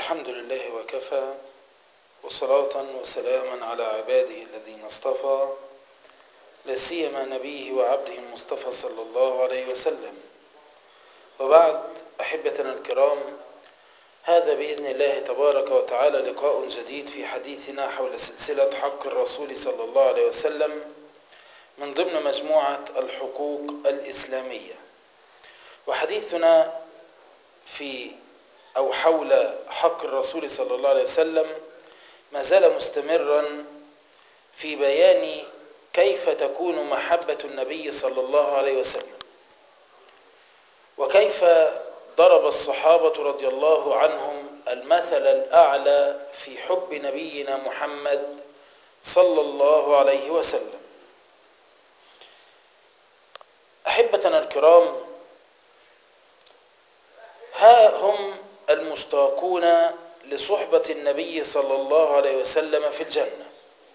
الحمد لله وكفى وصلاة وسلاما على عباده الذين اصطفى لا سيما نبيه وعبده المصطفى صلى الله عليه وسلم وبعد أحبتنا الكرام هذا بإذن الله تبارك وتعالى لقاء جديد في حديثنا حول سلسلة حق الرسول صلى الله عليه وسلم من ضمن مجموعة الحقوق الإسلامية وحديثنا في أو حول حق الرسول صلى الله عليه وسلم ما زال مستمرا في بيان كيف تكون محبة النبي صلى الله عليه وسلم وكيف ضرب الصحابة رضي الله عنهم المثل الأعلى في حب نبينا محمد صلى الله عليه وسلم أحبتنا الكرام ها هم المشتاقون لصحبة النبي صلى الله عليه وسلم في الجنة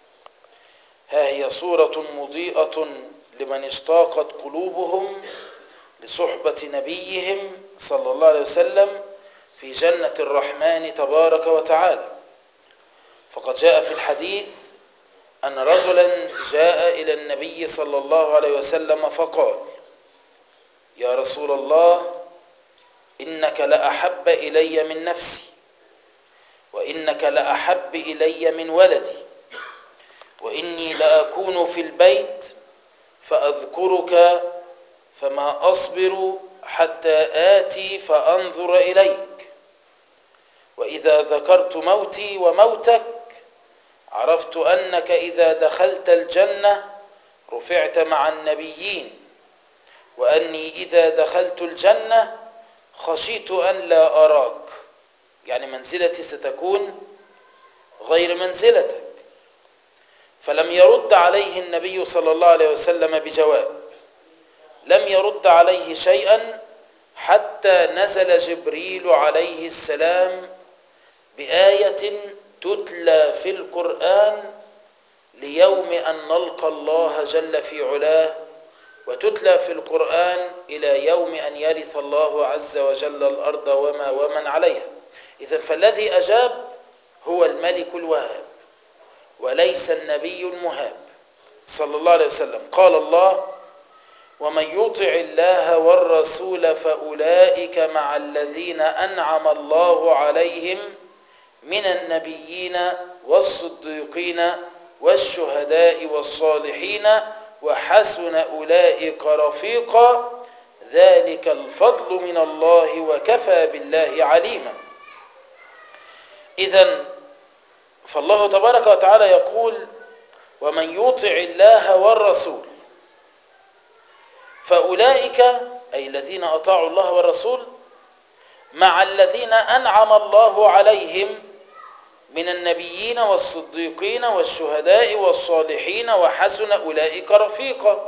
ها هي صورة مضيئة لمن اشتاقت قلوبهم لصحبة نبيهم صلى الله عليه وسلم في جنة الرحمن تبارك وتعالى فقد جاء في الحديث أن رجلا جاء إلى النبي صلى الله عليه وسلم فقال يا رسول الله إنك لأحب إلي من نفسي وإنك لأحب إلي من ولدي وإني لأكون في البيت فأذكرك فما أصبر حتى آتي فأنظر إليك وإذا ذكرت موتي وموتك عرفت أنك إذا دخلت الجنة رفعت مع النبيين وأني إذا دخلت الجنة خشيت أن لا أراك يعني منزلتي ستكون غير منزلتك فلم يرد عليه النبي صلى الله عليه وسلم بجواب لم يرد عليه شيئا حتى نزل جبريل عليه السلام بآية تتلى في القرآن ليوم أن نلقى الله جل في علاه وتتلى في القرآن إلى يوم أن يرث الله عز وجل الأرض وما ومن عليها إذا فالذي أجاب هو الملك الوهاب وليس النبي المهاب صلى الله عليه وسلم قال الله ومن يطع الله والرسول فأولئك مع الذين أنعم الله عليهم من النبيين والصديقين والشهداء والصالحين وحسن أولئك رفيقا ذلك الفضل من الله وكفى بالله عليما إذا فالله تبارك وتعالى يقول ومن يطع الله والرسول فأولئك أي الذين أطاعوا الله والرسول مع الذين أنعم الله عليهم من النبيين والصديقين والشهداء والصالحين وحسن أولئك رفيقا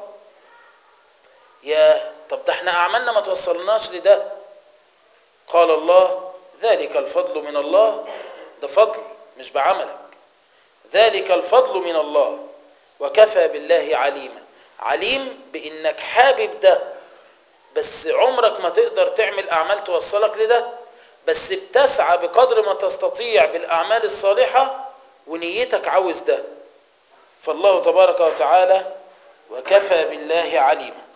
يا طب ده احنا أعمالنا ما توصلناش لده قال الله ذلك الفضل من الله ده فضل مش بعملك ذلك الفضل من الله وكفى بالله عليما عليم بانك حابب ده بس عمرك ما تقدر تعمل اعمال توصلك لده بس بتسعى بقدر ما تستطيع بالاعمال الصالحه ونيتك عاوز ده فالله تبارك وتعالى وكفى بالله عليما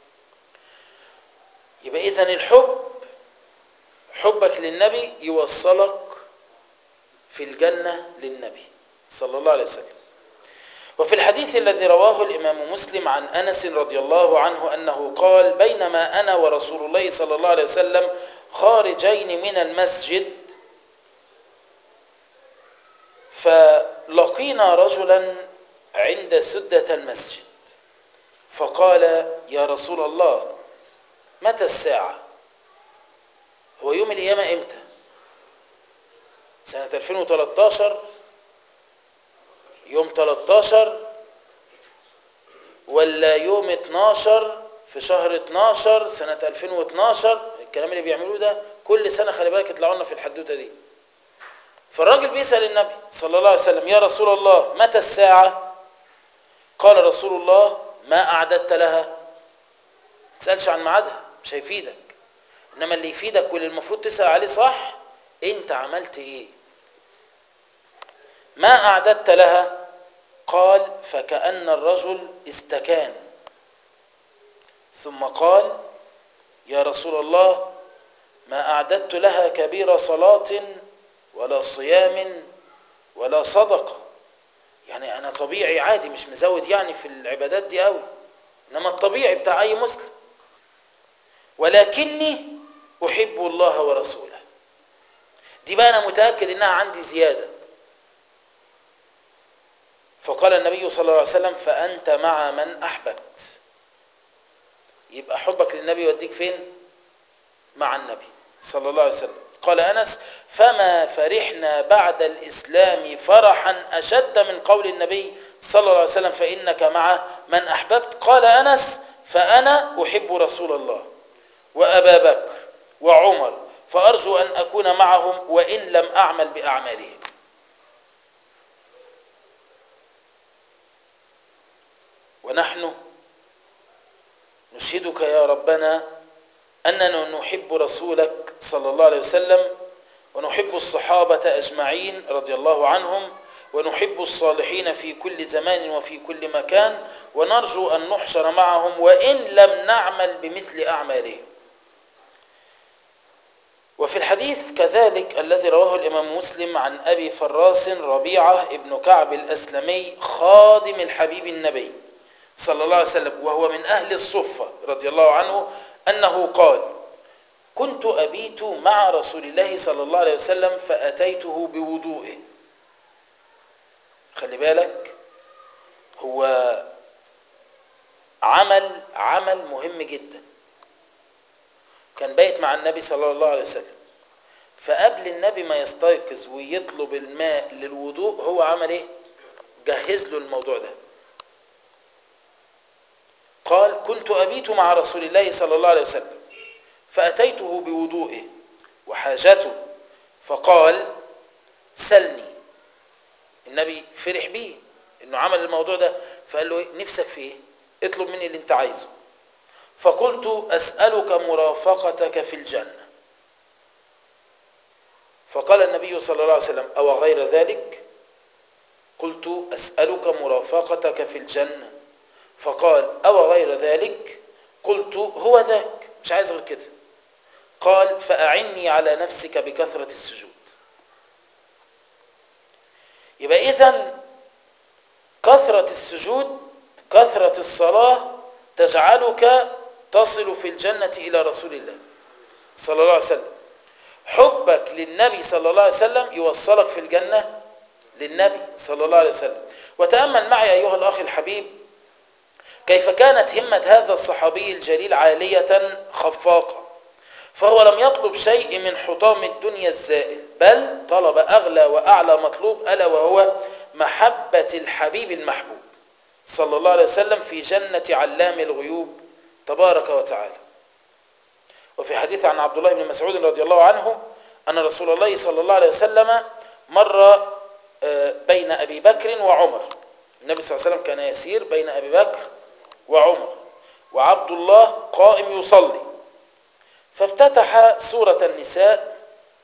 يبقى اذا الحب حبك للنبي يوصلك في الجنه للنبي صلى الله عليه وسلم وفي الحديث الذي رواه الإمام مسلم عن أنس رضي الله عنه أنه قال بينما أنا ورسول الله صلى الله عليه وسلم خارجين من المسجد فلقينا رجلا عند سدة المسجد فقال يا رسول الله متى الساعة هو يوم القيامة امتى سنة 2013 يوم 13 ولا يوم 12 في شهر 12 سنة 2012 الكلام اللي بيعملوه ده كل سنة خلي بالك يطلعوا لنا في الحدوتة دي فالراجل بيسأل النبي صلى الله عليه وسلم يا رسول الله متى الساعة قال رسول الله ما أعددت لها ما تسألش عن ميعادها مش هيفيدك إنما اللي يفيدك واللي المفروض تسأل عليه صح انت عملت ايه ما اعددت لها قال فكأن الرجل استكان ثم قال يا رسول الله ما أعددت لها كبير صلاة ولا صيام ولا صدقة يعني أنا طبيعي عادي مش مزود يعني في العبادات دي قوي إنما الطبيعي بتاع أي مسلم ولكني أحب الله ورسوله دي بقى أنا متأكد إنها عندي زيادة فقال النبي صلى الله عليه وسلم فأنت مع من أحببت يبقى حبك للنبي يوديك فين مع النبي صلى الله عليه وسلم قال أنس فما فرحنا بعد الإسلام فرحا أشد من قول النبي صلى الله عليه وسلم فإنك مع من أحببت قال أنس فأنا أحب رسول الله وأبا بكر وعمر فأرجو أن أكون معهم وإن لم أعمل بأعمالهم ونحن نشهدك يا ربنا أننا نحب رسولك صلى الله عليه وسلم ونحب الصحابة أجمعين رضي الله عنهم ونحب الصالحين في كل زمان وفي كل مكان ونرجو أن نحشر معهم وإن لم نعمل بمثل أعمالهم وفي الحديث كذلك الذي رواه الإمام مسلم عن أبي فراس ربيعة ابن كعب الأسلمي خادم الحبيب النبي صلى الله عليه وسلم وهو من أهل الصفة رضي الله عنه أنه قال كنت أبيت مع رسول الله صلى الله عليه وسلم فأتيته بوضوئه خلي بالك هو عمل عمل مهم جدا كان بايت مع النبي صلى الله عليه وسلم فقبل النبي ما يستيقظ ويطلب الماء للوضوء هو عمل ايه جهز له الموضوع ده قال كنت أبيت مع رسول الله صلى الله عليه وسلم فأتيته بوضوئه وحاجته فقال سلني النبي فرح بيه انه عمل الموضوع ده فقال له ايه نفسك في ايه اطلب مني اللي انت عايزه فقلت أسألك مرافقتك في الجنة فقال النبي صلى الله عليه وسلم أو غير ذلك قلت أسألك مرافقتك في الجنة فقال أو غير ذلك قلت هو ذاك مش عايز غير كده قال فأعني على نفسك بكثرة السجود يبقى إذن كثرة السجود كثرة الصلاة تجعلك تصل في الجنة إلى رسول الله صلى الله عليه وسلم حبك للنبي صلى الله عليه وسلم يوصلك في الجنة للنبي صلى الله عليه وسلم وتأمل معي أيها الأخ الحبيب كيف كانت همة هذا الصحابي الجليل عالية خفاقة فهو لم يطلب شيء من حطام الدنيا الزائل بل طلب أغلى وأعلى مطلوب ألا وهو محبة الحبيب المحبوب صلى الله عليه وسلم في جنة علام الغيوب تبارك وتعالى وفي حديث عن عبد الله بن مسعود رضي الله عنه أن رسول الله صلى الله عليه وسلم مر بين أبي بكر وعمر النبي صلى الله عليه وسلم كان يسير بين أبي بكر وعمر وعبد الله قائم يصلي فافتتح سورة النساء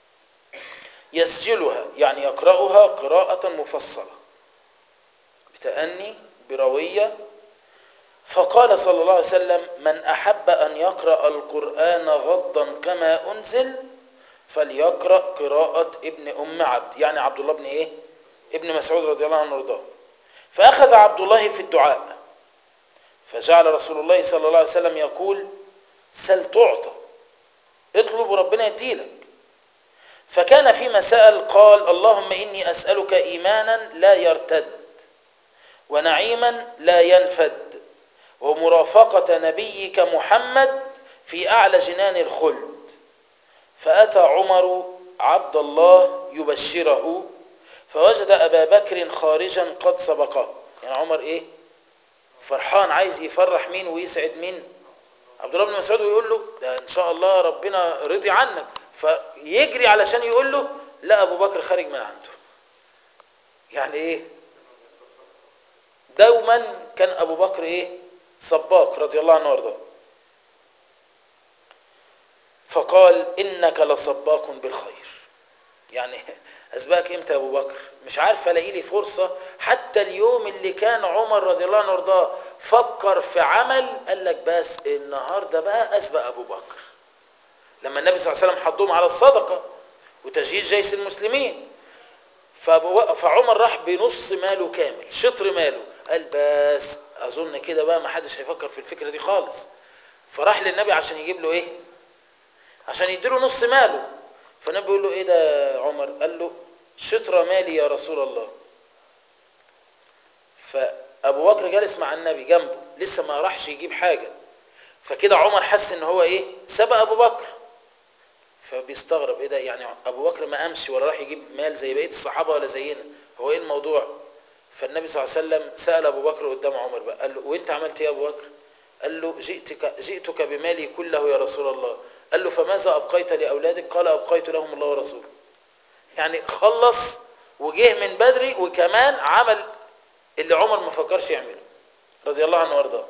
يسجلها يعني يقرأها قراءة مفصلة بتأني بروية فقال صلى الله عليه وسلم من أحب أن يقرأ القرآن غضا كما أنزل فليقرأ قراءة ابن أم عبد يعني عبد الله بن إيه ابن مسعود رضي الله عنه وارضاه فأخذ عبد الله في الدعاء فجعل رسول الله صلى الله عليه وسلم يقول سل تعطى اطلب ربنا يديلك فكان فيما سأل قال اللهم إني أسألك إيمانا لا يرتد ونعيما لا ينفد ومرافقة نبيك محمد في أعلى جنان الخلد فأتى عمر عبد الله يبشره فوجد أبا بكر خارجا قد سبقه يعني عمر إيه فرحان عايز يفرح مين ويسعد مين عبد الله بن مسعود ويقول له ده ان شاء الله ربنا رضي عنك فيجري علشان يقول له لا ابو بكر خارج من عنده يعني ايه دوما كان ابو بكر ايه سباق رضي الله عنه وارضاه فقال انك لسباق بالخير يعني اسبقك امتى يا ابو بكر مش عارف الاقي لي فرصه حتى اليوم اللي كان عمر رضي الله عنه وارضاه فكر في عمل قال لك بس النهارده بقى اسبق ابو بكر لما النبي صلى الله عليه وسلم حضهم على الصدقه وتجهيز جيش المسلمين فأبو- فعمر راح بنص ماله كامل شطر ماله قال بس اظن كده بقى ما حدش هيفكر في الفكره دي خالص فراح للنبي عشان يجيب له ايه عشان يديله نص ماله فالنبي بيقول له ايه ده يا عمر قال له شطر مالي يا رسول الله فابو بكر جالس مع النبي جنبه لسه ما راحش يجيب حاجه فكده عمر حس ان هو ايه سبق ابو بكر فبيستغرب ايه ده يعني ابو بكر ما قامش ولا راح يجيب مال زي بقيه الصحابه ولا زينا هو ايه الموضوع فالنبي صلى الله عليه وسلم سال ابو بكر قدام عمر بقى قال له وانت عملت ايه يا ابو بكر قال له جئتك جئتك بمالي كله يا رسول الله قال له فماذا ابقيت لاولادك قال ابقيت لهم الله ورسوله يعني خلص وجه من بدري وكمان عمل اللي عمر ما فكرش يعمله رضي الله عنه وارضاه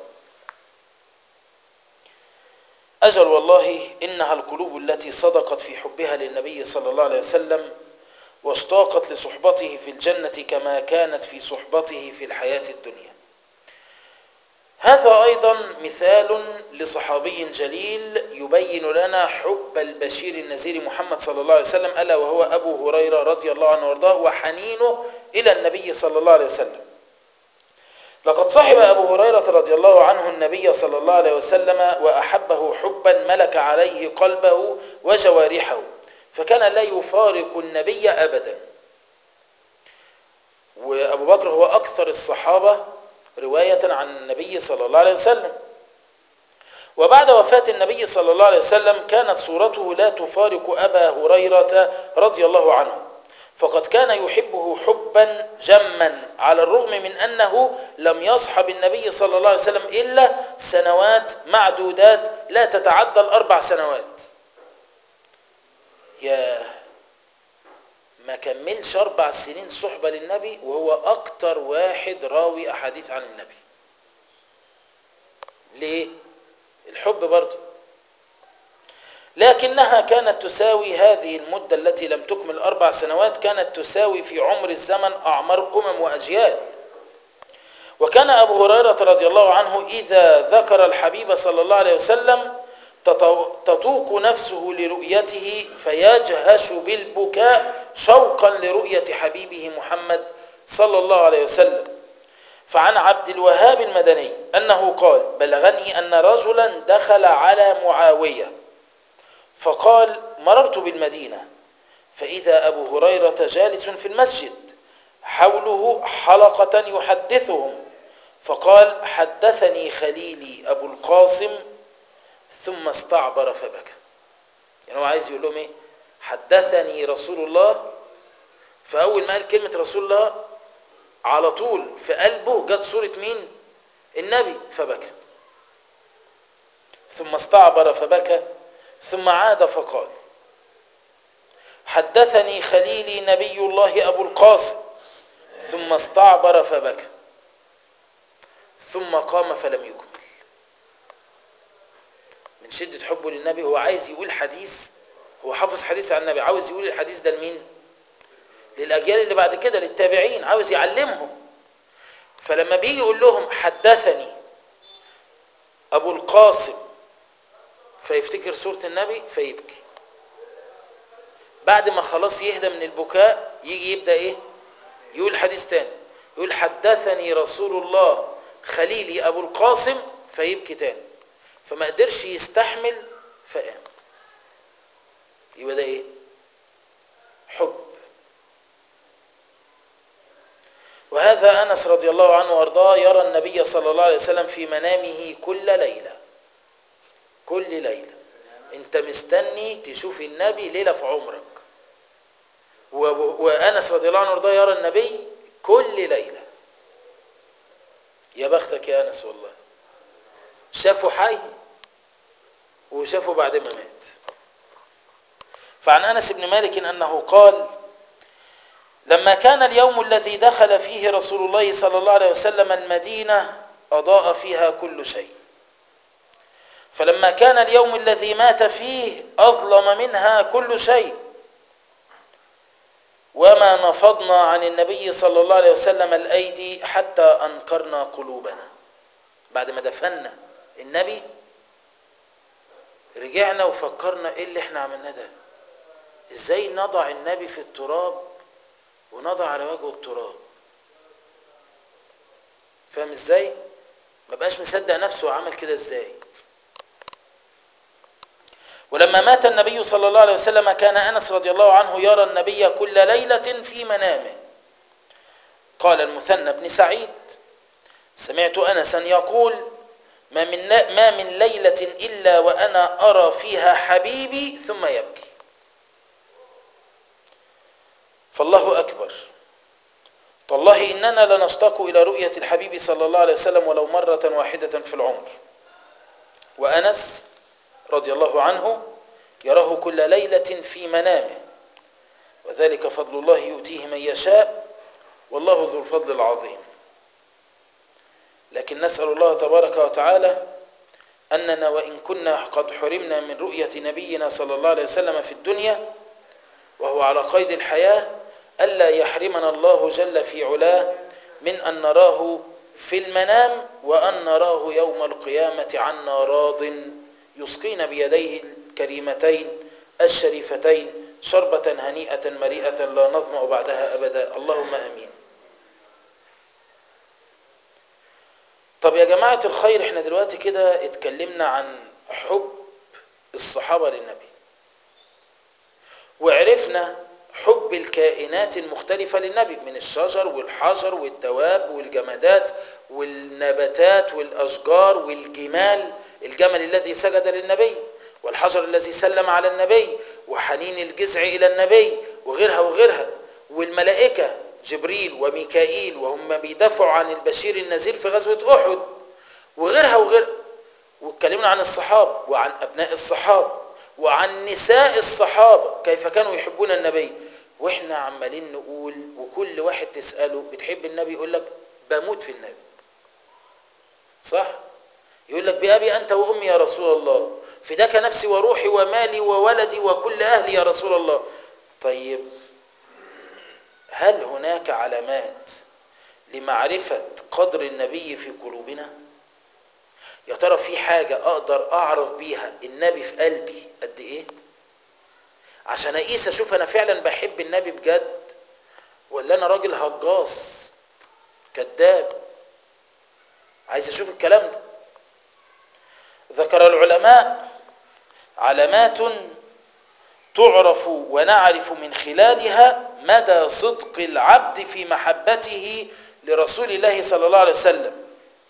أجل والله إنها القلوب التي صدقت في حبها للنبي صلى الله عليه وسلم واشتاقت لصحبته في الجنة كما كانت في صحبته في الحياة الدنيا هذا أيضا مثال لصحابي جليل يبين لنا حب البشير النذير محمد صلى الله عليه وسلم ألا وهو أبو هريرة رضي الله عنه وارضاه وحنينه إلى النبي صلى الله عليه وسلم لقد صحب أبو هريرة رضي الله عنه النبي صلى الله عليه وسلم وأحبه حبا ملك عليه قلبه وجوارحه فكان لا يفارق النبي أبدا وأبو بكر هو أكثر الصحابة رواية عن النبي صلى الله عليه وسلم وبعد وفاة النبي صلى الله عليه وسلم كانت صورته لا تفارق أبا هريرة رضي الله عنه فقد كان يحبه حبا جما على الرغم من أنه لم يصحب النبي صلى الله عليه وسلم إلا سنوات معدودات لا تتعدى الأربع سنوات يا ما كملش أربع سنين صحبة للنبي وهو أكتر واحد راوي أحاديث عن النبي ليه؟ الحب برضه لكنها كانت تساوي هذه المدة التي لم تكمل أربع سنوات كانت تساوي في عمر الزمن أعمار أمم وأجيال وكان أبو هريرة رضي الله عنه إذا ذكر الحبيب صلى الله عليه وسلم تطوق نفسه لرؤيته فيجهش بالبكاء شوقا لرؤية حبيبه محمد صلى الله عليه وسلم فعن عبد الوهاب المدني أنه قال بلغني أن رجلا دخل على معاوية فقال مررت بالمدينة فإذا أبو هريرة جالس في المسجد حوله حلقة يحدثهم فقال حدثني خليلي أبو القاسم ثم استعبر فبكى يعني هو عايز يقول لهم ايه حدثني رسول الله فأول ما قال كلمة رسول الله على طول في قلبه جت صورة مين النبي فبكى ثم استعبر فبكى ثم عاد فقال حدثني خليلي نبي الله أبو القاسم ثم استعبر فبكى ثم قام فلم يكمل من شدة حبه للنبي هو عايز يقول حديث هو حافظ حديث عن النبي عاوز يقول الحديث ده لمين للأجيال اللي بعد كده للتابعين عاوز يعلمهم فلما بيجي يقول لهم حدثني أبو القاسم فيفتكر سورة النبي فيبكي بعد ما خلاص يهدى من البكاء يجي يبدأ ايه يقول حديث تاني يقول حدثني رسول الله خليلي أبو القاسم فيبكي تاني فما قدرش يستحمل فقام يبقى ده ايه حب وهذا أنس رضي الله عنه وارضاه يرى النبي صلى الله عليه وسلم في منامه كل ليلة كل ليلة انت مستني تشوف النبي ليلة في عمرك وأنس رضي الله عنه وارضاه يرى النبي كل ليلة يا بختك يا أنس والله شافه حي وشافه بعد ما مات فعن أنس بن مالك أنه قال لما كان اليوم الذي دخل فيه رسول الله صلى الله عليه وسلم المدينة أضاء فيها كل شيء فلما كان اليوم الذي مات فيه أظلم منها كل شيء وما نفضنا عن النبي صلى الله عليه وسلم الأيدي حتى أنكرنا قلوبنا بعد ما دفنا النبي رجعنا وفكرنا ايه اللي احنا عملناه ده ازاي نضع النبي في التراب ونضع على وجهه التراب فاهم ازاي ما بقاش مصدق نفسه وعمل كده ازاي ولما مات النبي صلى الله عليه وسلم كان انس رضي الله عنه يرى النبي كل ليله في منامه قال المثنى بن سعيد سمعت انسا يقول ما من ما من ليله الا وانا ارى فيها حبيبي ثم يبكي فالله اكبر تالله اننا لنشتاق الى رؤيه الحبيب صلى الله عليه وسلم ولو مره واحده في العمر وانس رضي الله عنه يراه كل ليله في منامه وذلك فضل الله يؤتيه من يشاء والله ذو الفضل العظيم لكن نسال الله تبارك وتعالى اننا وان كنا قد حرمنا من رؤيه نبينا صلى الله عليه وسلم في الدنيا وهو على قيد الحياه الا يحرمنا الله جل في علاه من ان نراه في المنام وان نراه يوم القيامه عنا راض يسقينا بيديه الكريمتين الشريفتين شربة هنيئة مريئة لا نظمأ بعدها أبدا اللهم أمين طب يا جماعة الخير احنا دلوقتي كده اتكلمنا عن حب الصحابة للنبي وعرفنا حب الكائنات المختلفة للنبي من الشجر والحجر والدواب والجمادات والنباتات والأشجار والجمال الجمل الذي سجد للنبي والحجر الذي سلم على النبي وحنين الجزع إلى النبي وغيرها وغيرها والملائكة جبريل وميكائيل وهم بيدافعوا عن البشير النذير في غزوة أحد وغيرها وغيرها واتكلمنا عن الصحابة وعن أبناء الصحابة وعن نساء الصحابة كيف كانوا يحبون النبي واحنا عمالين نقول وكل واحد تسأله بتحب النبي يقول لك بموت في النبي صح يقول لك بأبي أنت وأمي يا رسول الله فداك نفسي وروحي ومالي وولدي وكل أهلي يا رسول الله طيب هل هناك علامات لمعرفة قدر النبي في قلوبنا يا ترى في حاجة أقدر أعرف بيها النبي في قلبي قد إيه عشان أقيس أشوف أنا فعلا بحب النبي بجد ولا أنا راجل هجاص كذاب عايز أشوف الكلام ده ذكر العلماء علامات تعرف ونعرف من خلالها مدى صدق العبد في محبته لرسول الله صلى الله عليه وسلم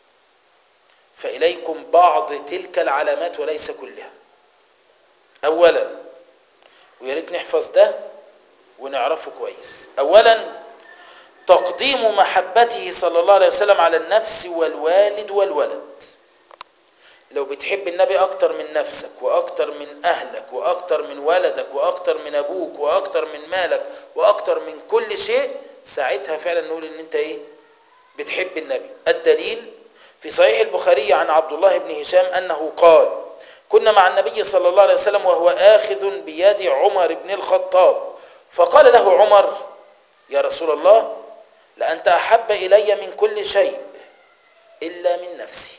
فإليكم بعض تلك العلامات وليس كلها أولا ويا ريت نحفظ ده ونعرفه كويس أولا تقديم محبته صلى الله عليه وسلم على النفس والوالد والولد لو بتحب النبي أكتر من نفسك وأكتر من أهلك وأكتر من ولدك وأكتر من أبوك وأكتر من مالك وأكتر من كل شيء ساعتها فعلا نقول إن أنت إيه بتحب النبي الدليل في صحيح البخاري عن عبد الله بن هشام أنه قال كنا مع النبي صلى الله عليه وسلم وهو آخذ بيد عمر بن الخطاب فقال له عمر يا رسول الله لأنت أحب إلي من كل شيء إلا من نفسي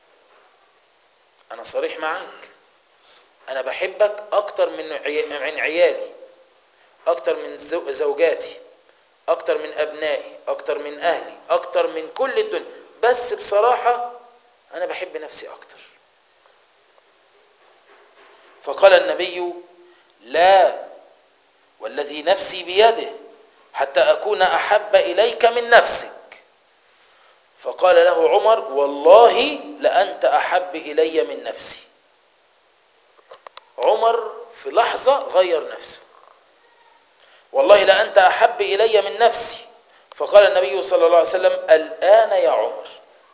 أنا صريح معاك أنا بحبك أكتر من من عيالي أكتر من زوجاتي أكتر من أبنائي أكتر من أهلي أكتر من كل الدنيا بس بصراحة أنا بحب نفسي أكتر فقال النبي لا والذي نفسي بيده حتى أكون أحب إليك من نفسك فقال له عمر والله لأنت أحب إلي من نفسي عمر في لحظة غير نفسه والله لأنت أحب إلي من نفسي فقال النبي صلى الله عليه وسلم الآن يا عمر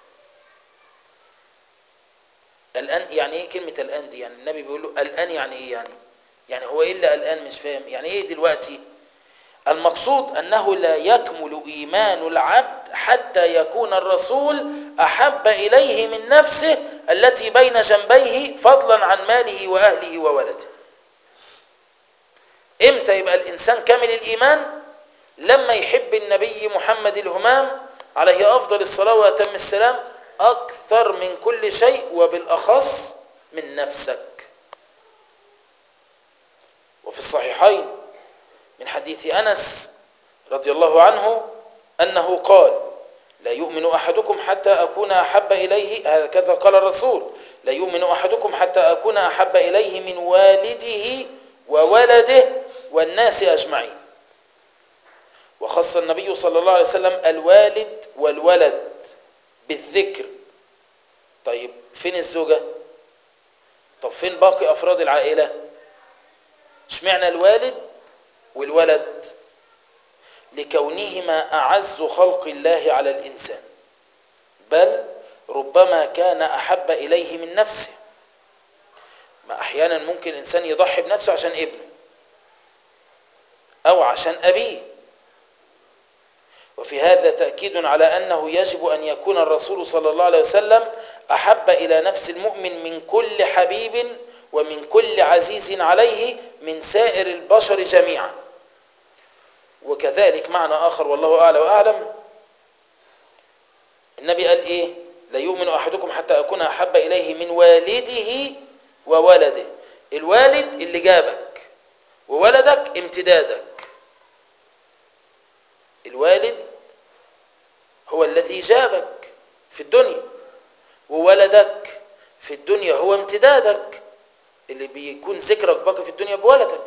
الآن يعني إيه كلمة الآن دي يعني النبي بيقول له الآن يعني إيه يعني يعني هو إيه اللي الآن مش فاهم يعني إيه دلوقتي المقصود أنه لا يكمل إيمان العبد حتى يكون الرسول أحب إليه من نفسه التي بين جنبيه فضلا عن ماله وأهله وولده إمتى يبقى الإنسان كامل الإيمان لما يحب النبي محمد الهمام عليه أفضل الصلاة وأتم السلام أكثر من كل شيء وبالأخص من نفسك وفي الصحيحين من حديث أنس رضي الله عنه أنه قال لا يؤمن أحدكم حتى أكون أحب إليه هكذا قال الرسول لا يؤمن أحدكم حتى أكون أحب إليه من والده وولده والناس أجمعين وخص النبي صلى الله عليه وسلم الوالد والولد بالذكر طيب فين الزوجة طب فين باقي أفراد العائلة اشمعنى الوالد والولد لكونهما أعز خلق الله على الإنسان بل ربما كان أحب إليه من نفسه ما أحيانا ممكن إنسان يضحي بنفسه عشان ابنه أو عشان أبيه وفي هذا تأكيد على أنه يجب أن يكون الرسول صلى الله عليه وسلم أحب إلى نفس المؤمن من كل حبيب ومن كل عزيز عليه من سائر البشر جميعا وكذلك معنى آخر والله أعلى وأعلم النبي قال إيه لا يؤمن أحدكم حتى أكون أحب إليه من والده وولده الوالد اللي جابك وولدك امتدادك الوالد هو الذي جابك في الدنيا وولدك في الدنيا هو امتدادك اللي بيكون ذكرك باقي في الدنيا بولدك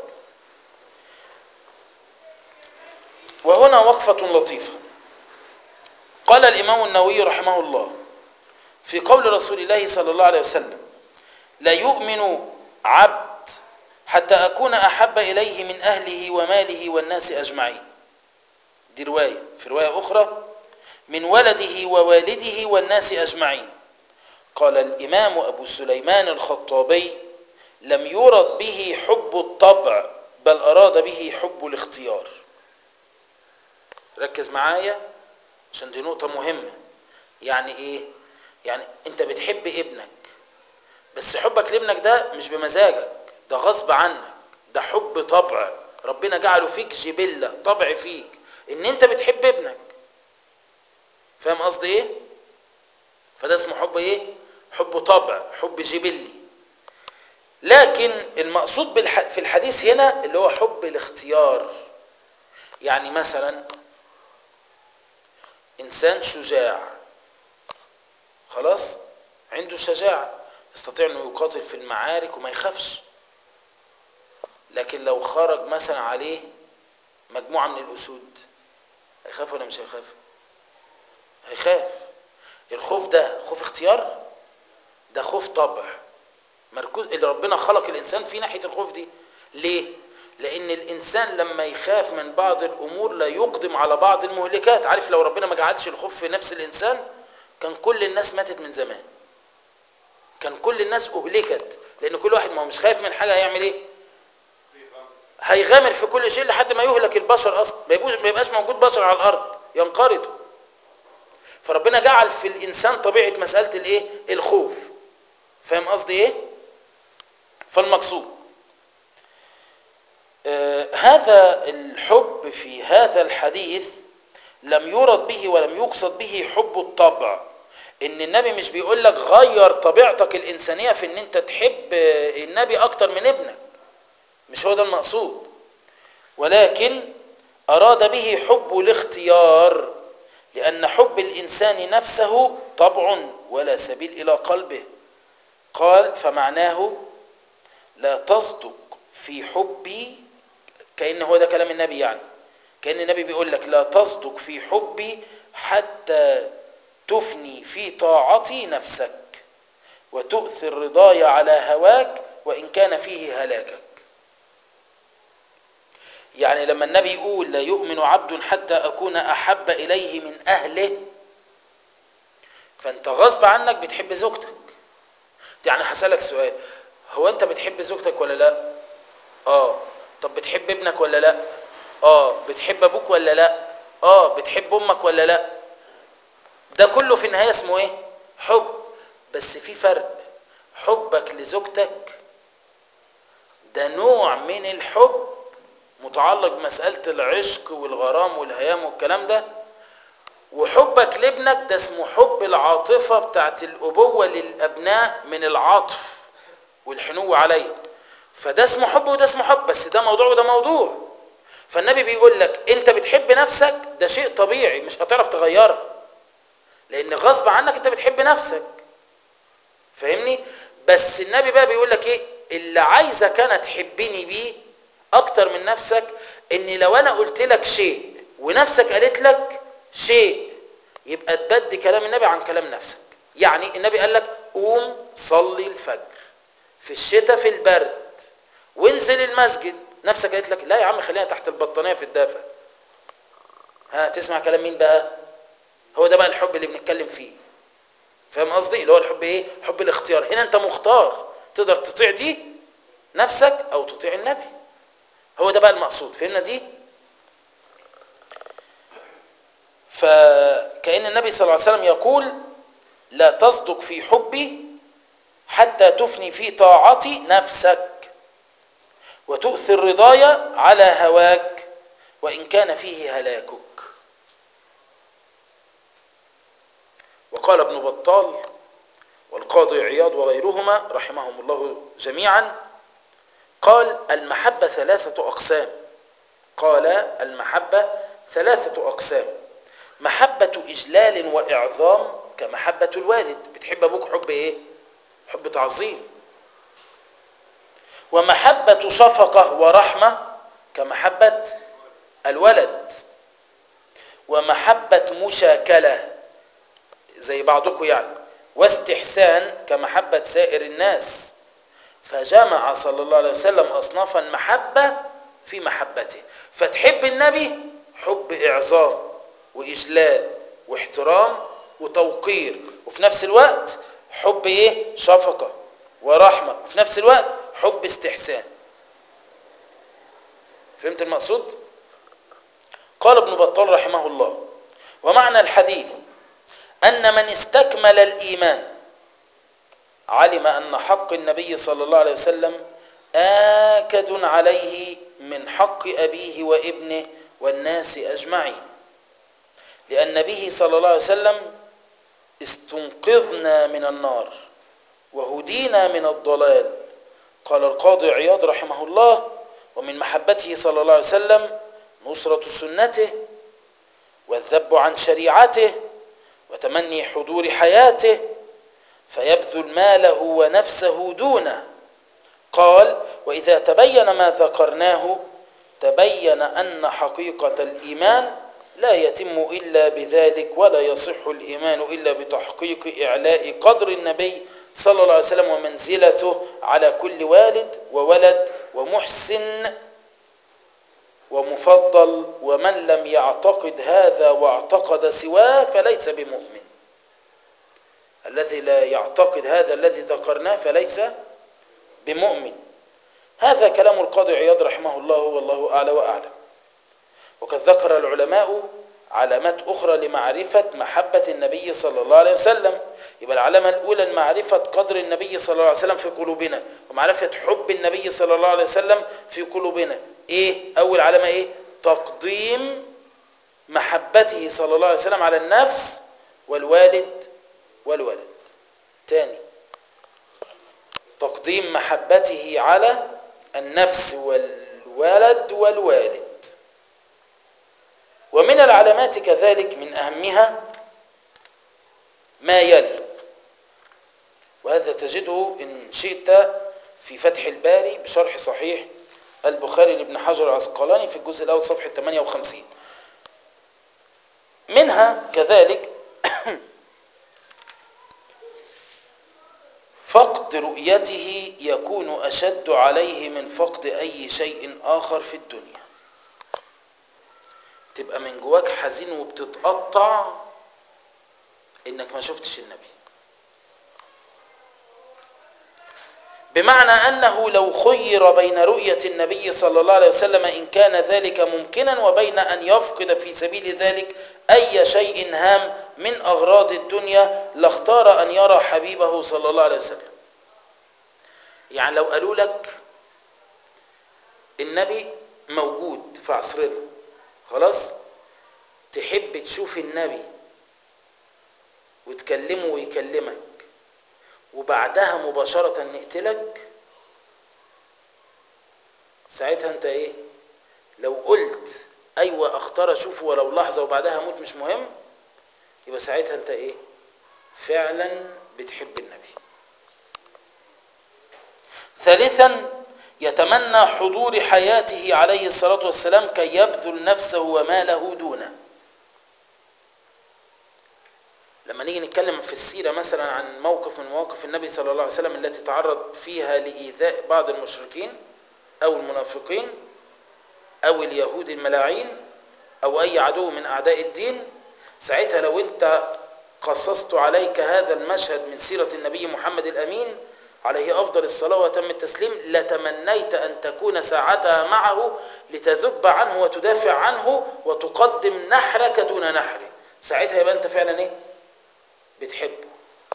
وهنا وقفة لطيفة قال الإمام النووي رحمه الله في قول رسول الله صلى الله عليه وسلم لا يؤمن عبد حتى أكون أحب إليه من أهله وماله والناس أجمعين دي رواية في رواية أخرى من ولده ووالده والناس أجمعين قال الإمام أبو سليمان الخطابي لم يرد به حب الطبع بل أراد به حب الاختيار ركز معايا عشان دي نقطة مهمة يعني ايه يعني انت بتحب ابنك بس حبك لابنك ده مش بمزاجك ده غصب عنك ده حب طبع ربنا جعله فيك جبلة طبع فيك ان انت بتحب ابنك فاهم قصدي ايه فده اسمه حب ايه حب طبع حب جبلي لكن المقصود بالح... في الحديث هنا اللي هو حب الاختيار يعني مثلا انسان شجاع خلاص عنده شجاعة يستطيع انه يقاتل في المعارك وما يخافش لكن لو خرج مثلا عليه مجموعة من الاسود هيخاف ولا مش هيخاف هيخاف الخوف ده خوف اختيار ده خوف طبع مركوز اللي ربنا خلق الانسان في ناحية الخوف دي ليه لان الانسان لما يخاف من بعض الامور لا يقدم على بعض المهلكات عارف لو ربنا ما جعلش الخوف في نفس الانسان كان كل الناس ماتت من زمان كان كل الناس اهلكت لان كل واحد ما هو مش خايف من حاجه هيعمل ايه هيغامر في كل شيء لحد ما يهلك البشر اصلا ما يبقوش ما يبقاش موجود بشر على الارض ينقرضوا فربنا جعل في الانسان طبيعه مساله الايه الخوف فاهم قصدي ايه فالمقصود آه هذا الحب في هذا الحديث لم يرد به ولم يقصد به حب الطبع ان النبي مش بيقول لك غير طبيعتك الانسانيه في ان انت تحب النبي اكتر من ابنك مش هو ده المقصود ولكن اراد به حب الاختيار لان حب الانسان نفسه طبع ولا سبيل الى قلبه قال فمعناه لا تصدق في حبي كأن هو ده كلام النبي يعني كأن النبي بيقول لك لا تصدق في حبي حتى تفني في طاعتي نفسك وتؤثر رضاي على هواك وإن كان فيه هلاكك يعني لما النبي يقول لا يؤمن عبد حتى أكون أحب إليه من أهله فأنت غصب عنك بتحب زوجتك يعني هسألك سؤال هو أنت بتحب زوجتك ولا لا آه طب بتحب ابنك ولا لا اه بتحب ابوك ولا لا اه بتحب امك ولا لا ده كله في النهايه اسمه ايه حب بس في فرق حبك لزوجتك ده نوع من الحب متعلق بمسألة العشق والغرام والهيام والكلام ده وحبك لابنك ده اسمه حب العاطفة بتاعت الأبوة للأبناء من العطف والحنو عليه فده اسمه حب وده اسمه حب بس ده موضوع وده موضوع فالنبي بيقول لك انت بتحب نفسك ده شيء طبيعي مش هتعرف تغيرها لان غصب عنك انت بتحب نفسك فاهمني بس النبي بقى بيقول لك ايه اللي عايزك انا تحبني بيه اكتر من نفسك ان لو انا قلت لك شيء ونفسك قالت لك شيء يبقى تبدي كلام النبي عن كلام نفسك يعني النبي قال لك قوم صلي الفجر في الشتاء في البرد وانزل المسجد نفسك قالت لك لا يا عم خلينا تحت البطانيه في الدافع ها تسمع كلام مين بقى هو ده بقى الحب اللي بنتكلم فيه فاهم قصدي اللي هو الحب ايه حب الاختيار هنا انت مختار تقدر تطيع دي نفسك او تطيع النبي هو ده بقى المقصود فهمنا دي فكأن النبي صلى الله عليه وسلم يقول لا تصدق في حبي حتى تفني في طاعتي نفسك وتؤثر رضايا على هواك وإن كان فيه هلاكك وقال ابن بطال والقاضي عياض وغيرهما رحمهم الله جميعا قال المحبة ثلاثة أقسام قال المحبة ثلاثة أقسام محبة إجلال وإعظام كمحبة الوالد بتحب أبوك حب إيه؟ حب تعظيم ومحبة شفقة ورحمة كمحبة الولد ومحبة مشاكلة زي بعضكم يعني واستحسان كمحبة سائر الناس فجمع صلى الله عليه وسلم أصناف المحبة في محبته فتحب النبي حب إعظام وإجلال واحترام وتوقير وفي نفس الوقت حب إيه شفقة ورحمة وفي نفس الوقت حب استحسان فهمت المقصود قال ابن بطال رحمه الله ومعنى الحديث أن من استكمل الإيمان علم أن حق النبي صلى الله عليه وسلم آكد عليه من حق أبيه وابنه والناس أجمعين لأن به صلى الله عليه وسلم استنقذنا من النار وهدينا من الضلال قال القاضي عياض رحمه الله ومن محبته صلى الله عليه وسلم نصرة سنته والذب عن شريعته وتمني حضور حياته فيبذل ماله ونفسه دونه قال وإذا تبين ما ذكرناه تبين أن حقيقة الإيمان لا يتم إلا بذلك ولا يصح الإيمان إلا بتحقيق إعلاء قدر النبي صلى الله عليه وسلم ومنزلته على كل والد وولد ومحسن ومفضل ومن لم يعتقد هذا واعتقد سواه فليس بمؤمن الذي لا يعتقد هذا الذي ذكرناه فليس بمؤمن هذا كلام القاضي عياض رحمه الله والله أعلى وأعلم وقد ذكر العلماء علامات أخرى لمعرفة محبة النبي صلى الله عليه وسلم يبقى العلامة الأولى معرفة قدر النبي صلى الله عليه وسلم في قلوبنا ومعرفة حب النبي صلى الله عليه وسلم في قلوبنا إيه أول علامة إيه تقديم محبته صلى الله عليه وسلم على النفس والوالد والولد تاني تقديم محبته على النفس والولد والوالد ومن العلامات كذلك من أهمها ما يلي وهذا تجده إن شئت في فتح الباري بشرح صحيح البخاري لابن حجر العسقلاني في الجزء الأول صفحة 58 منها كذلك فقد رؤيته يكون أشد عليه من فقد أي شيء آخر في الدنيا تبقى من جواك حزين وبتتقطع انك ما شفتش النبي بمعنى انه لو خير بين رؤية النبي صلى الله عليه وسلم ان كان ذلك ممكنا وبين ان يفقد في سبيل ذلك اي شيء هام من اغراض الدنيا لاختار ان يرى حبيبه صلى الله عليه وسلم يعني لو قالوا لك النبي موجود في عصرنا خلاص تحب تشوف النبي وتكلمه ويكلمك وبعدها مباشرة نقتلك ساعتها انت ايه لو قلت ايوه اختار اشوفه ولو لحظة وبعدها اموت مش مهم يبقى ساعتها انت ايه فعلا بتحب النبي ثالثا يتمنى حضور حياته عليه الصلاة والسلام كي يبذل نفسه وماله دونه لما نيجي نتكلم في السيرة مثلا عن موقف من مواقف النبي صلى الله عليه وسلم التي تعرض فيها لإيذاء بعض المشركين أو المنافقين أو اليهود الملاعين أو أي عدو من أعداء الدين ساعتها لو أنت قصصت عليك هذا المشهد من سيرة النبي محمد الأمين عليه أفضل الصلاة وتم التسليم لتمنيت أن تكون ساعتها معه لتذب عنه وتدافع عنه وتقدم نحرك دون نحره ساعتها يبقى أنت فعلا إيه؟ بتحبه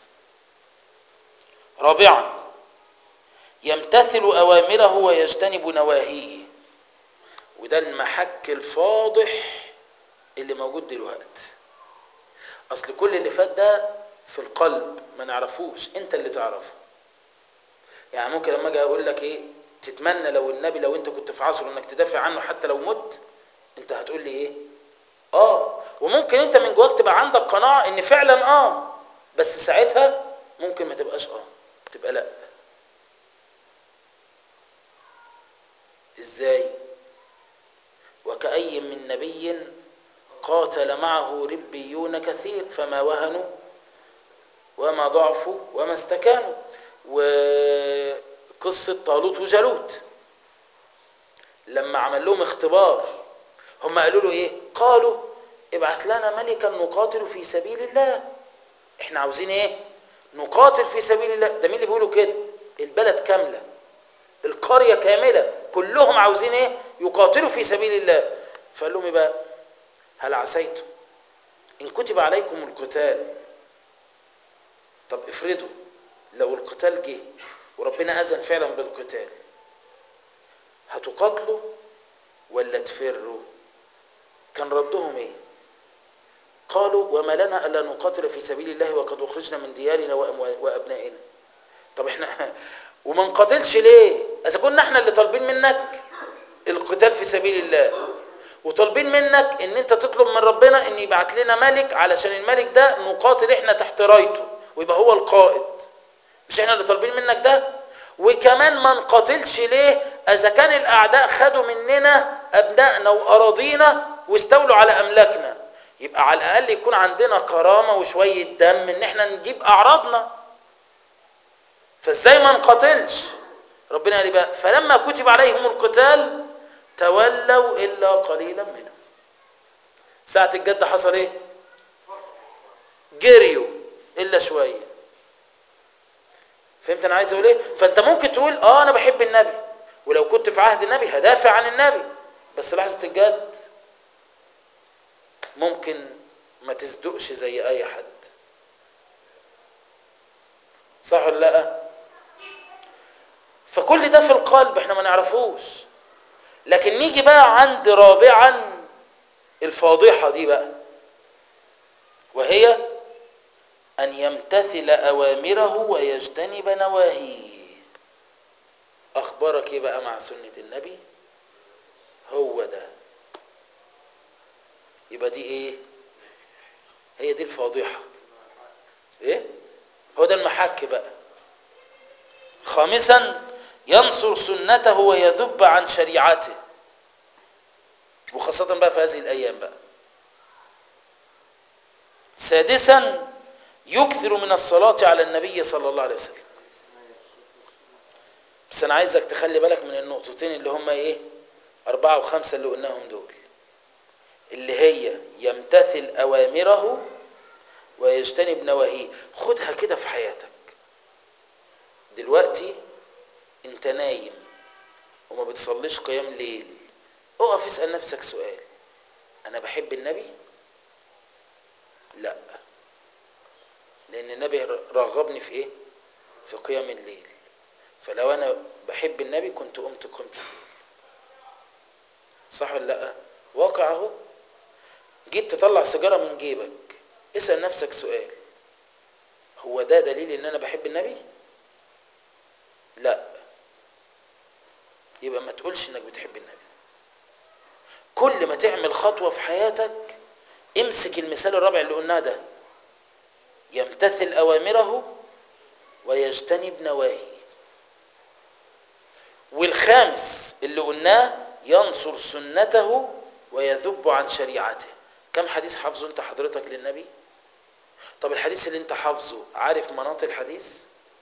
رابعا يمتثل أوامره ويجتنب نواهيه وده المحك الفاضح اللي موجود دلوقتي أصل كل اللي فات ده في القلب ما نعرفوش انت اللي تعرفه يعني ممكن لما اجي اقول لك ايه تتمنى لو النبي لو انت كنت في عصره انك تدافع عنه حتى لو مت انت هتقول لي ايه اه وممكن انت من جواك تبقى عندك قناعه ان فعلا اه بس ساعتها ممكن ما تبقاش اه تبقى لا ازاي وكأي من نبي قاتل معه ربيون كثير فما وهنوا وما ضعفوا وما استكانوا وقصة طالوت وجالوت لما عمل لهم اختبار هم قالوا له ايه قالوا ابعث لنا ملكا نقاتل في سبيل الله احنا عاوزين ايه نقاتل في سبيل الله ده مين اللي بيقولوا كده البلد كاملة القرية كاملة كلهم عاوزين ايه يقاتلوا في سبيل الله فقال لهم ايه بقى هل عسيتم ان كتب عليكم القتال طب افرضوا لو القتال جه وربنا اذن فعلا بالقتال هتقاتلوا ولا تفروا كان ردهم ايه قالوا وما لنا الا نقاتل في سبيل الله وقد اخرجنا من ديارنا وابنائنا طب احنا وما نقاتلش ليه اذا كنا احنا اللي طالبين منك القتال في سبيل الله وطالبين منك ان انت تطلب من ربنا ان يبعت لنا ملك علشان الملك ده نقاتل احنا تحت رايته ويبقى هو القائد مش احنا اللي طالبين منك ده وكمان ما نقاتلش ليه اذا كان الاعداء خدوا مننا ابنائنا واراضينا واستولوا على املاكنا يبقى على الاقل يكون عندنا كرامه وشويه دم ان احنا نجيب اعراضنا فازاي ما نقاتلش ربنا قال بقى فلما كتب عليهم القتال تولوا الا قليلا منهم ساعه الجد حصل ايه جريوا الا شويه فهمت انا عايز اقول ايه فانت ممكن تقول اه انا بحب النبي ولو كنت في عهد النبي هدافع عن النبي بس لحظه الجد ممكن ما تصدقش زي اي حد صح ولا لا فكل ده في القلب احنا ما نعرفوش لكن نيجي بقى عند رابعا الفاضحه دي بقى وهي أن يمتثل أوامره ويجتنب نواهيه أخبارك إيه بقى مع سنة النبي هو ده يبقى دي إيه هي دي الفاضحة إيه هو ده المحك بقى خامسا ينصر سنته ويذب عن شريعته وخاصة بقى في هذه الأيام بقى سادسا يكثر من الصلاة على النبي صلى الله عليه وسلم بس أنا عايزك تخلي بالك من النقطتين اللي هم إيه أربعة وخمسة اللي قلناهم دول اللي هي يمتثل أوامره ويجتنب نواهيه خدها كده في حياتك دلوقتي انت نايم وما بتصليش قيام ليل اقف اسأل نفسك سؤال انا بحب النبي لا لان النبي رغبني في ايه في قيام الليل فلو انا بحب النبي كنت قمت قمت الليل صح ولا لا واقع اهو جيت تطلع سيجاره من جيبك اسال نفسك سؤال هو ده دليل ان انا بحب النبي لا يبقى ما تقولش انك بتحب النبي كل ما تعمل خطوه في حياتك امسك المثال الرابع اللي قلناه ده يمتثل اوامره ويجتنب نواهي والخامس اللي قلناه ينصر سنته ويذب عن شريعته كم حديث حافظه انت حضرتك للنبي طب الحديث اللي انت حافظه عارف مناط الحديث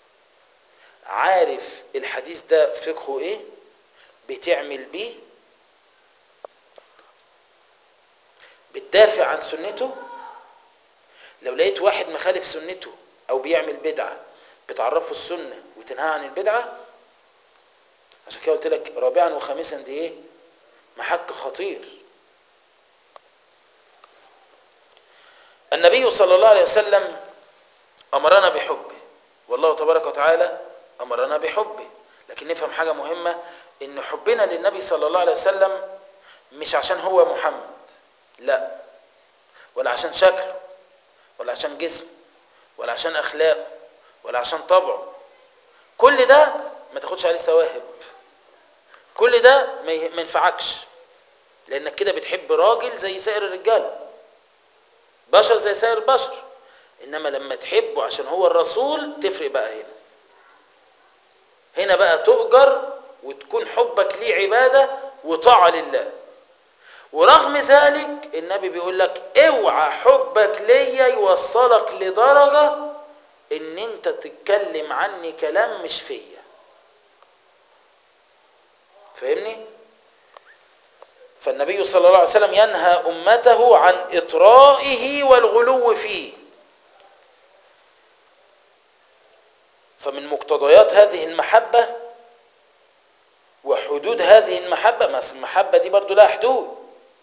عارف الحديث ده فقهه ايه بتعمل بيه بتدافع عن سنته لو لقيت واحد مخالف سنته او بيعمل بدعه بتعرفه السنه وتنهى عن البدعه عشان كده قلت لك رابعا وخامسا دي ايه محك خطير النبي صلى الله عليه وسلم امرنا بحبه والله تبارك وتعالى امرنا بحبه لكن نفهم حاجه مهمه ان حبنا للنبي صلى الله عليه وسلم مش عشان هو محمد لا ولا عشان شكله ولا عشان جسمه ولا عشان اخلاقه ولا عشان طبعه كل ده ما تاخدش عليه ثواهب كل ده ما ينفعكش لانك كده بتحب راجل زي سائر الرجاله بشر زي سائر البشر انما لما تحبه عشان هو الرسول تفرق بقى هنا هنا بقى تؤجر وتكون حبك ليه عباده وطاعه لله ورغم ذلك النبي بيقول لك اوعى حبك ليا يوصلك لدرجه ان انت تتكلم عني كلام مش فيا فاهمني فالنبي صلى الله عليه وسلم ينهى امته عن اطرائه والغلو فيه فمن مقتضيات هذه المحبه وحدود هذه المحبه ما المحبه دي برضو لها حدود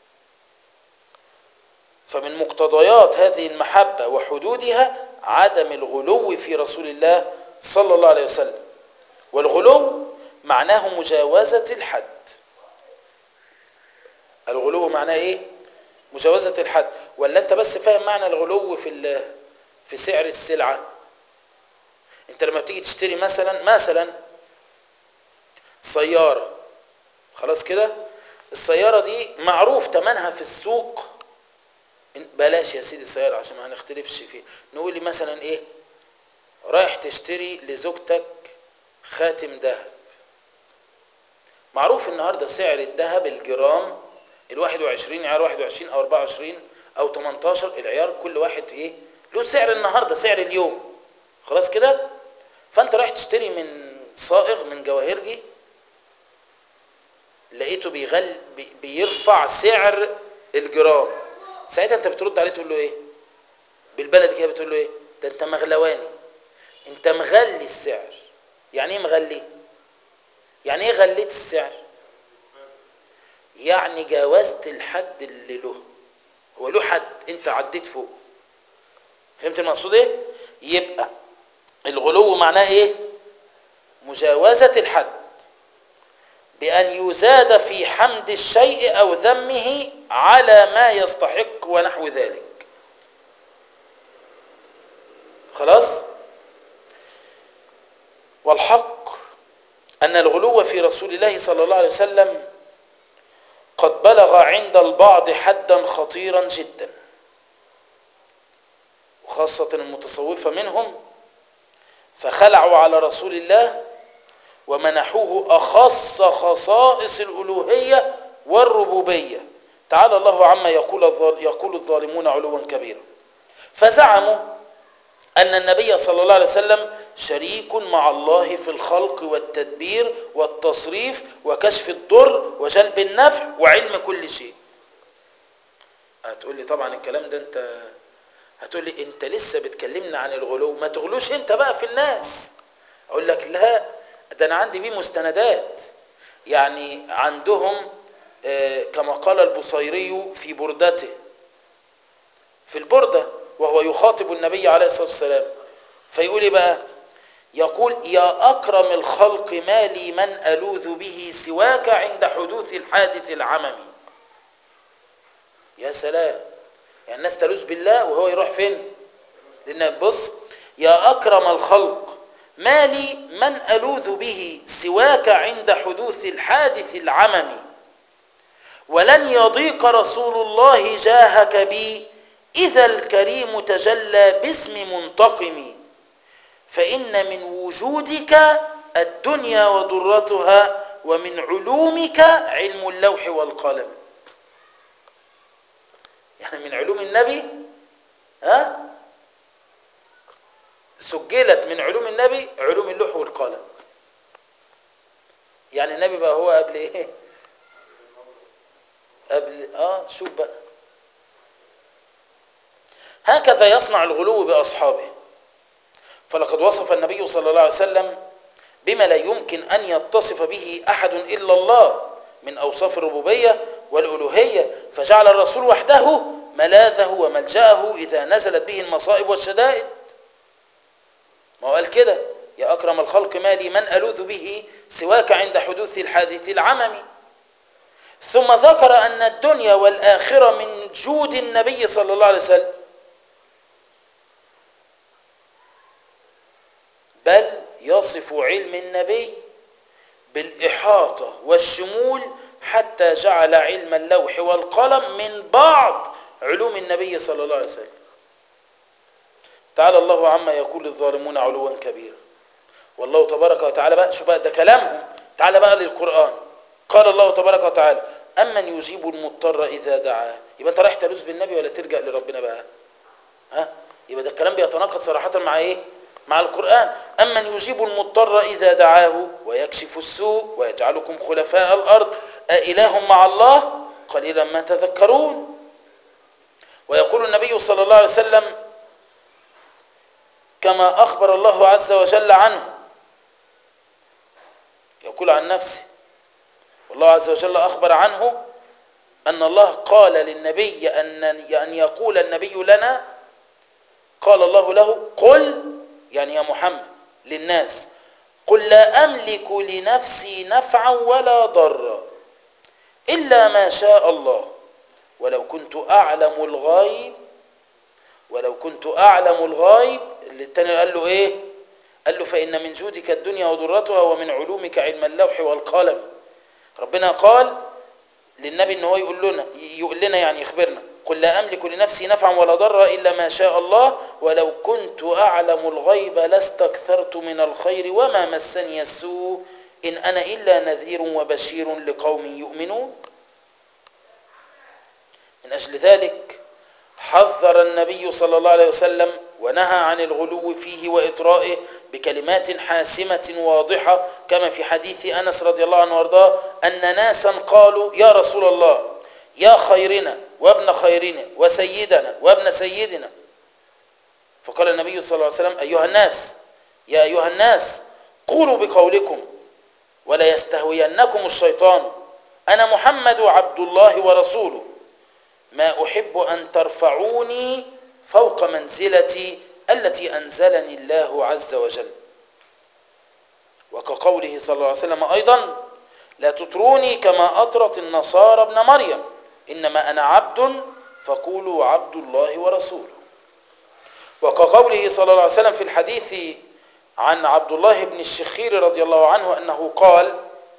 فمن مقتضيات هذه المحبه وحدودها عدم الغلو في رسول الله صلى الله عليه وسلم والغلو معناه مجاوزه الحد الغلو معناه ايه مجاوزه الحد ولا انت بس فاهم معنى الغلو في في سعر السلعه انت لما بتيجي تشتري مثلا مثلا سياره خلاص كده السياره دي معروف ثمنها في السوق بلاش يا سيدي السياره عشان ما هنختلفش فيه نقول لي مثلا ايه رايح تشتري لزوجتك خاتم ذهب معروف النهارده سعر الذهب الجرام ال 21 عيار 21 او 24 او 18 العيار كل واحد ايه له سعر النهارده سعر اليوم خلاص كده فانت رايح تشتري من صائغ من جواهرجي لقيته بيغل بي بيرفع سعر الجرام ساعتها انت بترد عليه تقول له ايه بالبلدي كده بتقول له ايه ده انت مغلواني انت مغلي السعر يعني ايه مغلي يعني ايه غليت السعر يعني جاوزت الحد اللي له هو له حد انت عديت فوق فهمت المقصود ايه يبقى الغلو معناه ايه مجاوزة الحد بأن يزاد في حمد الشيء أو ذمه على ما يستحق ونحو ذلك خلاص والحق أن الغلو في رسول الله صلى الله عليه وسلم قد بلغ عند البعض حدا خطيرا جدا وخاصة المتصوفة منهم فخلعوا على رسول الله ومنحوه أخص خصائص الألوهية والربوبية تعالى الله عما يقول يقول الظالمون علوا كبيرا فزعموا أن النبي صلى الله عليه وسلم شريك مع الله في الخلق والتدبير والتصريف وكشف الضر وجلب النفع وعلم كل شيء هتقول لي طبعا الكلام ده انت هتقول لي انت لسه بتكلمنا عن الغلو ما تغلوش انت بقى في الناس اقول لك لا ده انا عندي بيه مستندات يعني عندهم كما قال البصيري في بردته في البردة وهو يخاطب النبي عليه الصلاة والسلام فيقول بقى يقول يا أكرم الخلق ما لي من ألوذ به سواك عند حدوث الحادث العممي يا سلام يعني الناس تلوذ بالله وهو يروح فين لان بص يا اكرم الخلق ما لي من الوذ به سواك عند حدوث الحادث العممي ولن يضيق رسول الله جاهك بي اذا الكريم تجلى باسم منتقم فان من وجودك الدنيا وضرتها ومن علومك علم اللوح والقلم يعني من علوم النبي ها سجلت من علوم النبي علوم اللوح والقلم يعني النبي بقى هو قبل ايه قبل اه شوف بقى هكذا يصنع الغلو باصحابه فلقد وصف النبي صلى الله عليه وسلم بما لا يمكن ان يتصف به احد الا الله من اوصاف الربوبيه والالوهيه فجعل الرسول وحده ملاذه وملجاه اذا نزلت به المصائب والشدائد ما هو قال كده يا اكرم الخلق مالي من الوذ به سواك عند حدوث الحادث العممي ثم ذكر ان الدنيا والاخره من جود النبي صلى الله عليه وسلم بل يصف علم النبي بالاحاطه والشمول حتى جعل علم اللوح والقلم من بعض علوم النبي صلى الله عليه وسلم تعالى الله عما يقول الظالمون علوا كبيرا والله تبارك وتعالى بقى شو بقى ده كلامهم تعالى بقى للقرآن قال الله تبارك وتعالى أمن يجيب المضطر إذا دعاه يبقى أنت رايح تلوذ بالنبي ولا تلجأ لربنا بقى ها يبقى ده الكلام بيتناقض صراحة مع إيه مع القرآن أمن يجيب المضطر إذا دعاه ويكشف السوء ويجعلكم خلفاء الأرض أإله مع الله قليلا ما تذكرون ويقول النبي صلى الله عليه وسلم كما أخبر الله عز وجل عنه يقول عن نفسه والله عز وجل أخبر عنه أن الله قال للنبي أن أن يقول النبي لنا قال الله له قل يعني يا محمد للناس قل لا أملك لنفسي نفعا ولا ضرا إلا ما شاء الله ولو كنت أعلم الغيب ولو كنت أعلم الغيب اللي التاني قال له إيه قال له فإن من جودك الدنيا وضرتها ومن علومك علم اللوح والقلم ربنا قال للنبي ان هو يقول لنا يقول لنا يعني يخبرنا قل لا املك لنفسي نفعا ولا ضرا الا ما شاء الله ولو كنت اعلم الغيب لاستكثرت من الخير وما مسني السوء ان انا الا نذير وبشير لقوم يؤمنون من اجل ذلك حذر النبي صلى الله عليه وسلم ونهى عن الغلو فيه واطرائه بكلمات حاسمه واضحه كما في حديث انس رضي الله عنه وارضاه ان ناسا قالوا يا رسول الله يا خيرنا وابن خيرنا وسيدنا وابن سيدنا فقال النبي صلى الله عليه وسلم ايها الناس يا ايها الناس قولوا بقولكم ولا يستهوينكم الشيطان انا محمد عبد الله ورسوله ما احب ان ترفعوني فوق منزلتي التي انزلني الله عز وجل وكقوله صلى الله عليه وسلم ايضا لا تطروني كما اطرت النصارى ابن مريم انما انا عبد فقولوا عبد الله ورسوله وكقوله صلى الله عليه وسلم في الحديث عن عبد الله بن الشخير رضي الله عنه انه قال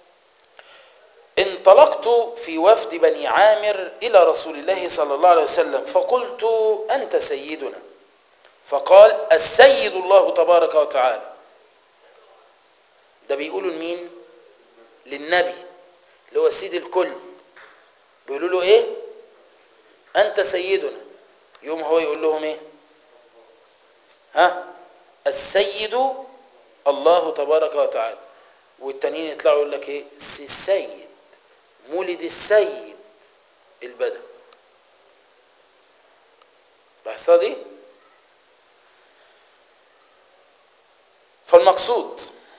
انطلقت في وفد بني عامر الى رسول الله صلى الله عليه وسلم فقلت انت سيدنا فقال السيد الله تبارك وتعالى ده بيقولوا لمين للنبي اللي هو سيد الكل بيقولوا له ايه انت سيدنا يوم هو يقول لهم ايه ها السيد الله تبارك وتعالى والتانيين يطلعوا يقول لك ايه السيد مولد السيد البدن لاحظتها دي فالمقصود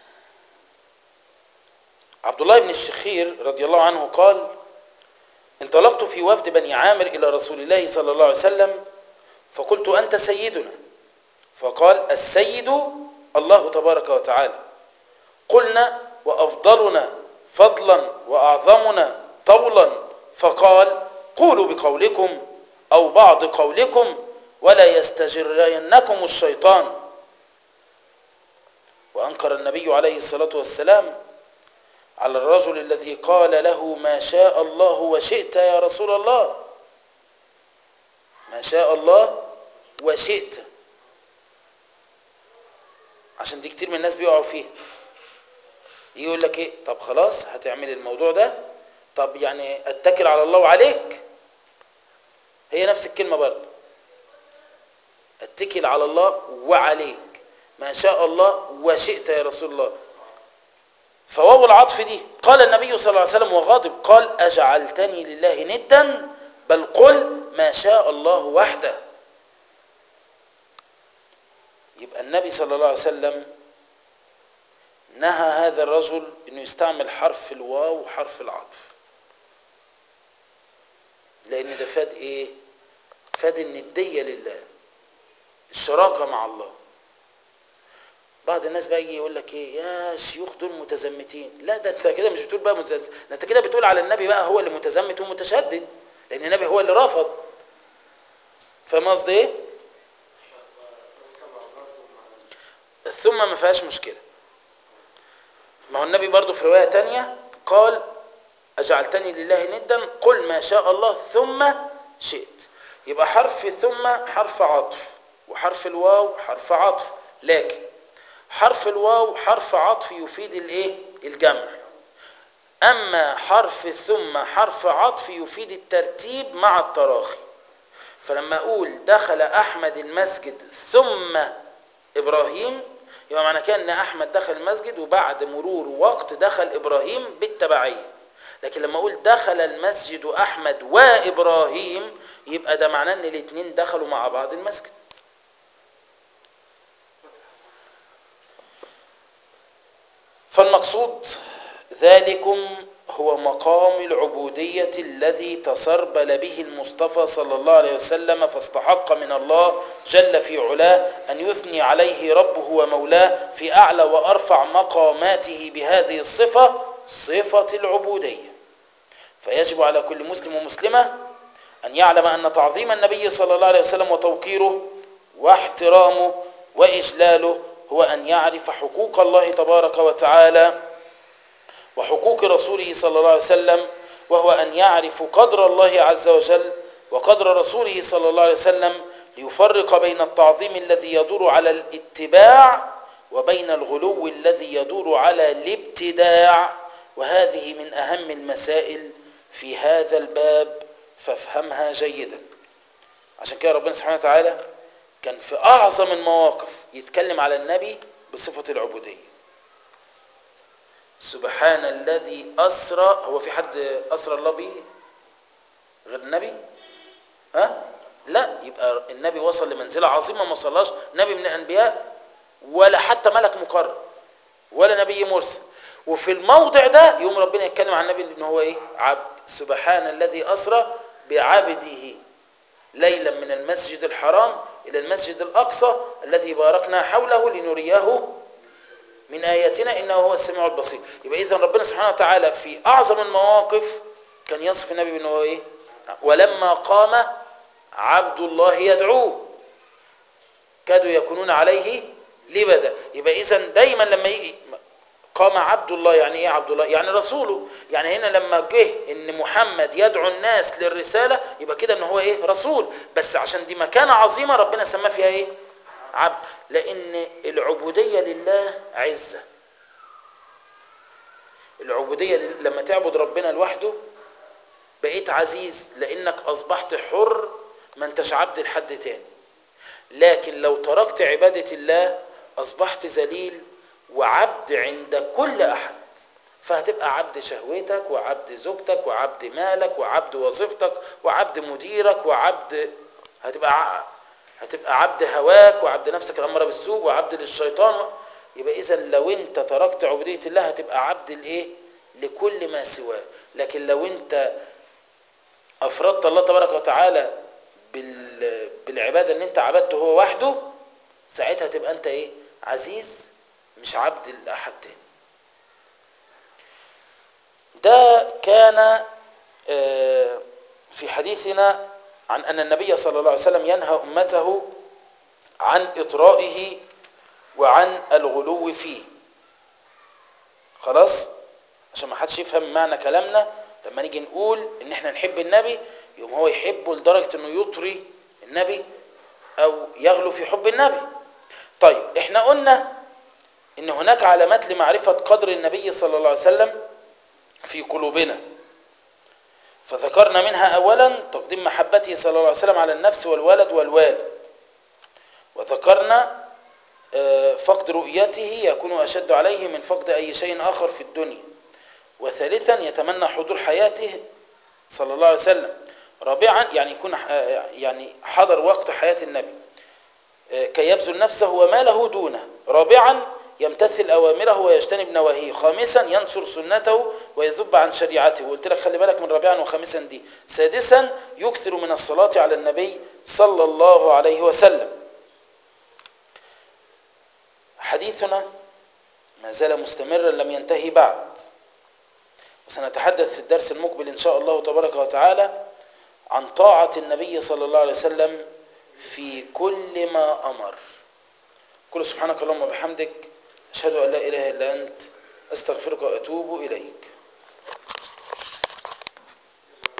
عبد الله بن الشخير رضي الله عنه قال انطلقت في وفد بني عامر إلى رسول الله صلى الله عليه وسلم فقلت أنت سيدنا فقال السيد الله تبارك وتعالى قلنا وأفضلنا فضلا وأعظمنا طولا فقال قولوا بقولكم أو بعض قولكم ولا يستجرينكم الشيطان وأنكر النبي عليه الصلاة والسلام على الرجل الذي قال له ما شاء الله وشئت يا رسول الله ما شاء الله وشئت عشان دي كتير من الناس بيقعوا فيها يقول لك ايه طب خلاص هتعمل الموضوع ده طب يعني اتكل على الله وعليك هي نفس الكلمة برضه اتكل على الله وعليك ما شاء الله وشئت يا رسول الله فواو العطف دي قال النبي صلى الله عليه وسلم وغاضب قال أجعلتني لله ندا بل قل ما شاء الله وحده يبقى النبي صلى الله عليه وسلم نهى هذا الرجل انه يستعمل حرف الواو وحرف العطف لان ده فاد ايه فاد النديه لله الشراكه مع الله بعض الناس بقى يجي يقول لك ايه يا شيوخ دول متزمتين لا ده انت كده مش بتقول بقى متزمت ده انت كده بتقول على النبي بقى هو اللي متزمت ومتشدد لان النبي هو اللي رفض فاهم قصدي ايه ثم ما فيهاش مشكله ما هو النبي برضه في روايه تانية قال اجعلتني لله ندا قل ما شاء الله ثم شئت يبقى حرف ثم حرف عطف وحرف الواو حرف عطف لكن حرف الواو حرف عطف يفيد الايه الجمع اما حرف ثم حرف عطف يفيد الترتيب مع التراخي فلما اقول دخل احمد المسجد ثم ابراهيم يبقى معنى كده ان احمد دخل المسجد وبعد مرور وقت دخل ابراهيم بالتبعيه لكن لما اقول دخل المسجد احمد وابراهيم يبقى ده معناه ان الاثنين دخلوا مع بعض المسجد فالمقصود ذلكم هو مقام العبودية الذي تسربل به المصطفى صلى الله عليه وسلم فاستحق من الله جل في علاه أن يثني عليه ربه ومولاه في أعلى وأرفع مقاماته بهذه الصفة صفة العبودية فيجب على كل مسلم ومسلمة أن يعلم أن تعظيم النبي صلى الله عليه وسلم وتوقيره واحترامه وإجلاله هو أن يعرف حقوق الله تبارك وتعالى وحقوق رسوله صلى الله عليه وسلم وهو أن يعرف قدر الله عز وجل وقدر رسوله صلى الله عليه وسلم ليفرق بين التعظيم الذي يدور على الاتباع وبين الغلو الذي يدور على الابتداع وهذه من أهم المسائل في هذا الباب فافهمها جيدا عشان كده ربنا سبحانه وتعالى كان في أعظم المواقف يتكلم على النبي بصفة العبودية سبحان الذي أسرى هو في حد أسرى الله به غير النبي ها لا يبقى النبي وصل لمنزلة عظيمة ما وصلهاش نبي من الأنبياء ولا حتى ملك مقرب ولا نبي مرسل وفي الموضع ده يوم ربنا يتكلم عن النبي ان هو ايه عبد سبحان الذي أسرى بعبده ليلا من المسجد الحرام إلى المسجد الأقصى الذي باركنا حوله لنريه من آياتنا إنه هو السميع البصير يبقى إذن ربنا سبحانه وتعالى في أعظم المواقف كان يصف النبي بأنه إيه ولما قام عبد الله يدعوه كادوا يكونون عليه لبدا يبقى إذن دايما لما يجي قام عبد الله يعني ايه عبد الله يعني رسوله يعني هنا لما جه ان محمد يدعو الناس للرساله يبقى كده ان هو ايه رسول بس عشان دي مكانه عظيمه ربنا سماه فيها ايه عبد لان العبوديه لله عزه العبوديه لما تعبد ربنا لوحده بقيت عزيز لانك اصبحت حر ما انتش عبد لحد تاني لكن لو تركت عباده الله اصبحت ذليل وعبد عند كل احد فهتبقى عبد شهوتك وعبد زوجتك وعبد مالك وعبد وظيفتك وعبد مديرك وعبد هتبقى هتبقى عبد هواك وعبد نفسك الاماره بالسوء وعبد للشيطان يبقى اذا لو انت تركت عبوديه الله هتبقى عبد لايه لكل ما سواه لكن لو انت افردت الله تبارك وتعالى بال... بالعباده ان انت عبدته هو وحده ساعتها تبقى انت ايه عزيز مش عبد لاحد تاني ده كان في حديثنا عن أن النبي صلى الله عليه وسلم ينهى أمته عن إطرائه وعن الغلو فيه خلاص عشان ما حدش يفهم معنى كلامنا لما نيجي نقول ان احنا نحب النبي يوم هو يحبه لدرجة انه يطري النبي او يغلو في حب النبي طيب احنا قلنا ان هناك علامات لمعرفة قدر النبي صلى الله عليه وسلم في قلوبنا فذكرنا منها اولا تقديم محبته صلى الله عليه وسلم على النفس والولد والوالد وذكرنا فقد رؤيته يكون اشد عليه من فقد اي شيء اخر في الدنيا وثالثا يتمنى حضور حياته صلى الله عليه وسلم رابعا يعني يكون يعني حضر وقت حياة النبي كي يبذل نفسه وماله دونه رابعا يمتثل أوامره ويجتنب نواهيه خامسا ينصر سنته ويذب عن شريعته وقلت لك خلي بالك من رابعا وخامسا دي سادسا يكثر من الصلاة على النبي صلى الله عليه وسلم حديثنا ما زال مستمرا لم ينتهي بعد وسنتحدث في الدرس المقبل إن شاء الله تبارك وتعالى عن طاعة النبي صلى الله عليه وسلم في كل ما أمر كل سبحانك اللهم وبحمدك أشهد أن لا إله إلا أنت أستغفرك وأتوب إليك